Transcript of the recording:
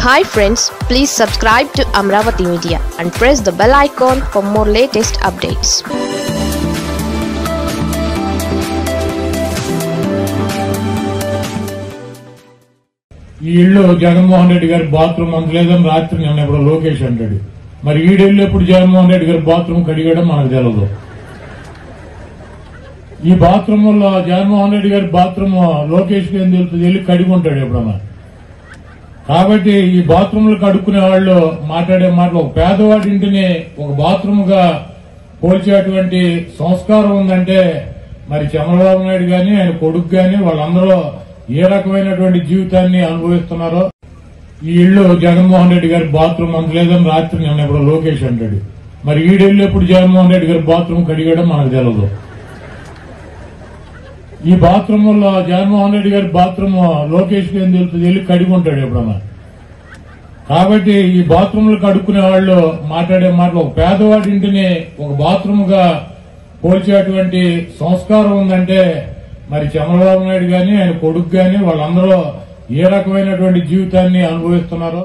hi friends please subscribe to Amaravati media and press the bell icon for more latest updates ఈ ఇల్లు జగన్మోహన్ రెడ్డి గారి bathroom అందలేదని రాత్రి నిన్న ఇప్పుడు లోకేష్ అంటాడు మరి ఈడెళ్ళి ఎప్పుడు జగన్మోహన్ రెడ్డి గారి బాత్రూమ్ కడిగడం మనకు తెలియదు ఈ బాత్రూమ్ లో జగన్మోహన్ రెడ్డి గారి బాత్రూమ్ లోకేష్ కి ఏం తెలుస్తుంది వెళ్ళి కడిగి ఉంటాడు ఎప్పుడన్నా కాబట్టి ఈ బాత్రూంలు కడుక్కునే వాళ్ళు మాట్లాడే మాటలు ఒక పేదవాడి ఇంటిని ఒక బాత్రూమ్ గా పోల్చేటువంటి సంస్కారం ఉందంటే మరి చంద్రబాబు నాయుడు గాని ఆయన కొడుకు గాని వాళ్ళందరూ ఏ రకమైనటువంటి జీవితాన్ని అనుభవిస్తున్నారో ఈ ఇల్లు జగన్మోహన్ రెడ్డి గారి బాత్రూమ్ అందలేదని రాత్రి నిన్న ఇప్పుడు లోకేష్ అంటాడు మరి ఈడెళ్ళి ఎప్పుడు జగన్మోహన్ రెడ్డి గారి బాత్రూమ్ కడిగడం మనకు తెలియదు ఈ బాత్రూమ్ లో జగన్మోహన్ రెడ్డి గారి బాత్రూమ్ లోకేష్ కి ఏం తెలుస్తుంది వెళ్ళి కడిగి ఉంటాడు ఎప్పుడన్నా కాబట్టి ఈ బాత్రూంలు కడుక్కునే వాళ్ళు మాట్లాడే మాటలు ఒక పేదవాడి ఇంటిని ఒక బాత్రూమ్ గా పోల్చేటువంటి సంస్కారం ఉందంటే మరి చంద్రబాబు నాయుడు గాని ఆయన కొడుకు గాని వాళ్ళందరూ ఏ రకమైనటువంటి జీవితాన్ని అనుభవిస్తున్నారో